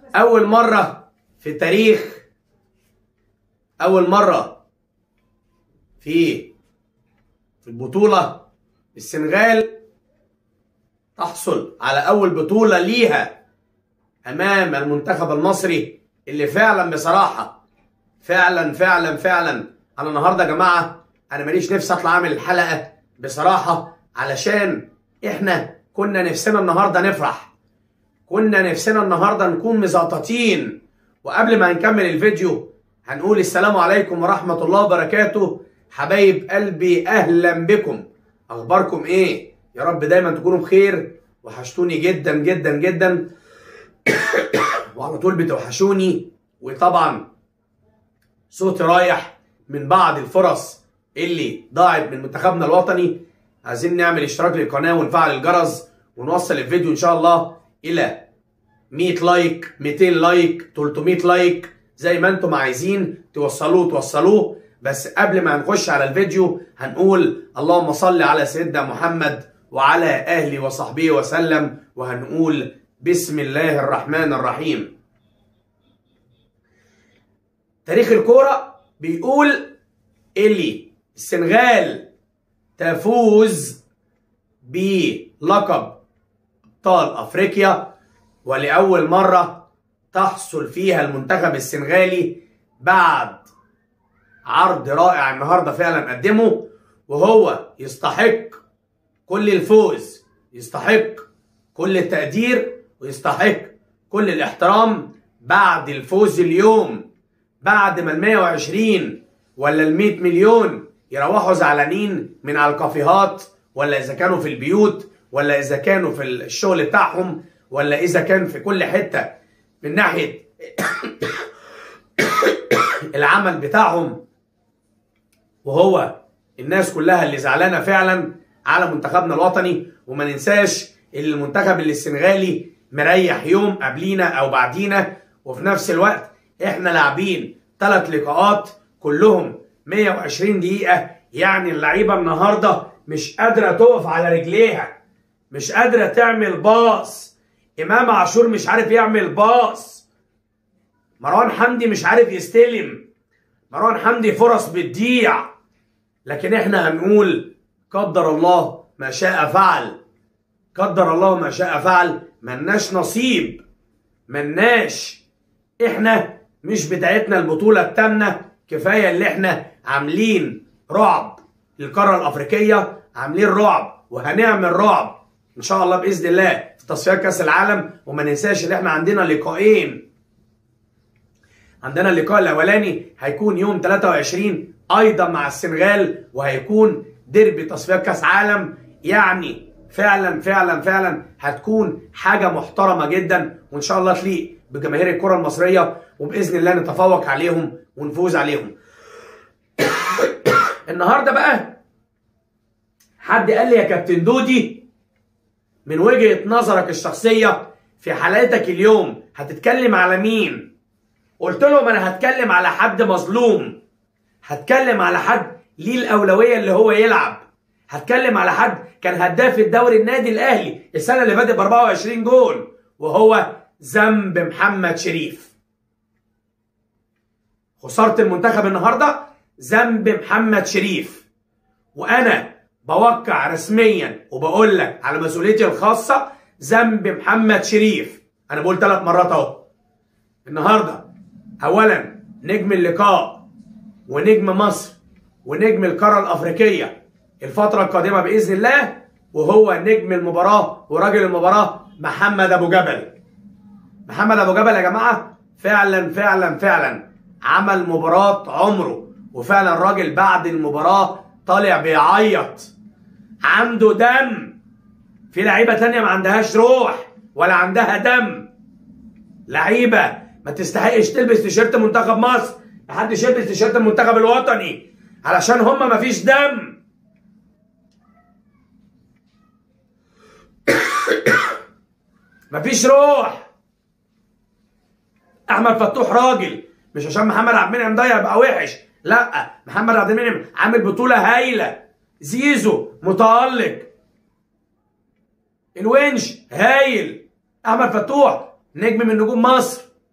أول مرة في التاريخ أول مرة في في البطولة السنغال تحصل على أول بطولة ليها أمام المنتخب المصري اللي فعلا بصراحة فعلا فعلا فعلا أنا النهاردة يا جماعة أنا ماليش نفسي أطلع أعمل الحلقة بصراحة علشان إحنا كنا نفسنا النهاردة نفرح كنا نفسنا النهارده نكون مزقططين وقبل ما نكمل الفيديو هنقول السلام عليكم ورحمة الله وبركاته حبايب قلبي أهلا بكم أخباركم إيه؟ يا رب دايما تكونوا بخير وحشتوني جدا جدا جدا وعلى طول بتوحشوني وطبعا صوتي رايح من بعض الفرص اللي ضاعت من منتخبنا الوطني عايزين نعمل اشتراك للقناة ونفعل الجرس ونوصل الفيديو إن شاء الله الى 100 لايك 200 لايك 300 لايك زي ما انتم عايزين توصلوه توصلوه بس قبل ما نخش على الفيديو هنقول اللهم صل على سيدنا محمد وعلى اهله وصحبه وسلم وهنقول بسم الله الرحمن الرحيم تاريخ الكوره بيقول اللي السنغال تفوز بلقب ابطال افريقيا ولاول مره تحصل فيها المنتخب السنغالي بعد عرض رائع النهارده فعلا قدمه وهو يستحق كل الفوز يستحق كل التقدير ويستحق كل الاحترام بعد الفوز اليوم بعد ما ال 120 ولا ال 100 مليون يروحوا زعلانين من على الكافيهات ولا اذا كانوا في البيوت ولا اذا كانوا في الشغل بتاعهم ولا اذا كان في كل حته من ناحيه العمل بتاعهم وهو الناس كلها اللي زعلانه فعلا على منتخبنا الوطني وما ننساش ان المنتخب اللي السنغالي مريح يوم قبلينا او بعدينا وفي نفس الوقت احنا لاعبين ثلاث لقاءات كلهم 120 دقيقه يعني اللعيبه النهارده مش قادره تقف على رجليها مش قادره تعمل باص امام عاشور مش عارف يعمل باص مروان حمدي مش عارف يستلم مروان حمدي فرص بتضيع لكن احنا هنقول قدر الله ما شاء فعل قدر الله ما شاء فعل ملناش نصيب ملناش احنا مش بتاعتنا البطولة التامنة كفاية اللي احنا عاملين رعب للقارة الأفريقية عاملين رعب وهنعمل رعب ان شاء الله باذن الله في تصفيات كاس العالم وما ننساش ان احنا عندنا لقاءين عندنا اللقاء الاولاني هيكون يوم 23 ايضا مع السنغال وهيكون ديربي تصفيات كاس عالم يعني فعلا فعلا فعلا هتكون حاجه محترمه جدا وان شاء الله تليق بجماهير الكره المصريه وباذن الله نتفوق عليهم ونفوز عليهم النهارده بقى حد قال لي يا كابتن دودي من وجهة نظرك الشخصية في حلقتك اليوم هتتكلم على مين؟ قلت لهم أنا هتكلم على حد مظلوم هتكلم على حد ليه الأولوية اللي هو يلعب هتكلم على حد كان هداف الدوري النادي الأهلي السنة اللي فاتت ب 24 جول وهو ذنب محمد شريف خسارة المنتخب النهاردة ذنب محمد شريف وأنا بوقع رسميا وبقول لك على مسؤوليتي الخاصه ذنب محمد شريف انا بقول ثلاث مرات اهو النهارده اولا نجم اللقاء ونجم مصر ونجم القاره الافريقيه الفتره القادمه باذن الله وهو نجم المباراه وراجل المباراه محمد ابو جبل محمد ابو جبل يا جماعه فعلا فعلا فعلا عمل مباراه عمره وفعلا الراجل بعد المباراه طالع بيعيط عنده دم في لعيبه تانية ما عندهاش روح ولا عندها دم لعيبه ما تستحقش تلبس تيشيرت منتخب مصر محدش يلبس تيشيرت المنتخب الوطني علشان هم ما فيش دم مفيش روح احمد فتوح راجل مش عشان محمد عبد المنعم ده يبقى وحش لا محمد عبد المنعم عامل بطوله هايله زيزو متالق الونش هايل احمد فتوح نجم من نجوم مصر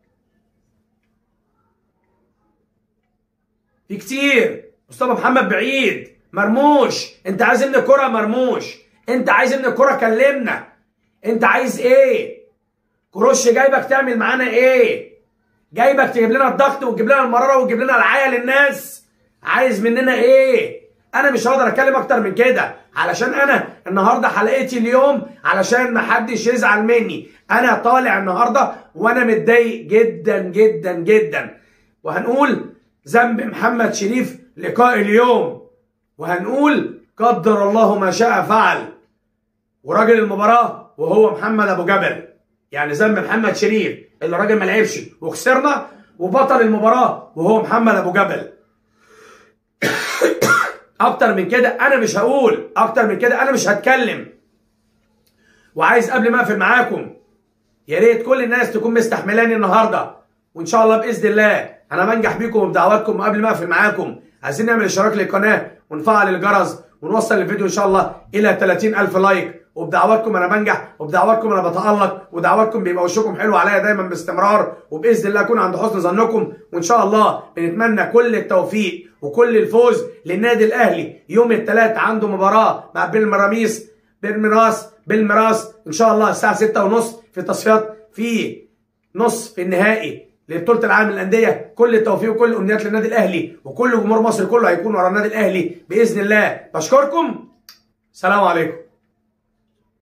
في كتير مصطفى محمد بعيد مرموش انت عايز ابن الكرة مرموش انت عايز ابن الكرة كلمنا انت عايز ايه كروش جايبك تعمل معانا ايه جايبك تجيب لنا الضغط وتجيب لنا المراره وتجيب لنا العيا للناس عايز مننا ايه انا مش هقدر اتكلم اكتر من كده علشان انا النهارده حلقتي اليوم علشان ما حدش يزعل مني انا طالع النهارده وانا متضايق جدا جدا جدا وهنقول ذنب محمد شريف لقاء اليوم وهنقول قدر الله ما شاء فعل وراجل المباراه وهو محمد ابو جبل يعني ذنب محمد شريف اللي الراجل ما لعبش وخسرنا وبطل المباراه وهو محمد ابو جبل اكتر من كده انا مش هقول اكتر من كده انا مش هتكلم وعايز قبل ما اقفل معاكم يا ريت كل الناس تكون مستحملاني النهارده وان شاء الله باذن الله انا بنجح بيكم وبدعواتكم وقبل ما اقفل معاكم عايزين نعمل اشتراك للقناه ونفعل الجرس ونوصل الفيديو ان شاء الله الى 30000 لايك وبدعواتكم انا بنجح وبدعواتكم انا بتالق ودعواتكم بيبقى وشكم حلو عليا دايما باستمرار وباذن الله اكون عند حسن ظنكم وان شاء الله بنتمنى كل التوفيق وكل الفوز للنادي الاهلي يوم الثلاث عنده مباراه مع بالمراميس بالمراس بالمراس ان شاء الله الساعه 6:30 في تصفيات في نص في النهائي لبطوله العالم للانديه كل التوفيق وكل الامنيات للنادي الاهلي وكل جمهور مصر كله هيكون ورا النادي الاهلي باذن الله بشكركم سلام عليكم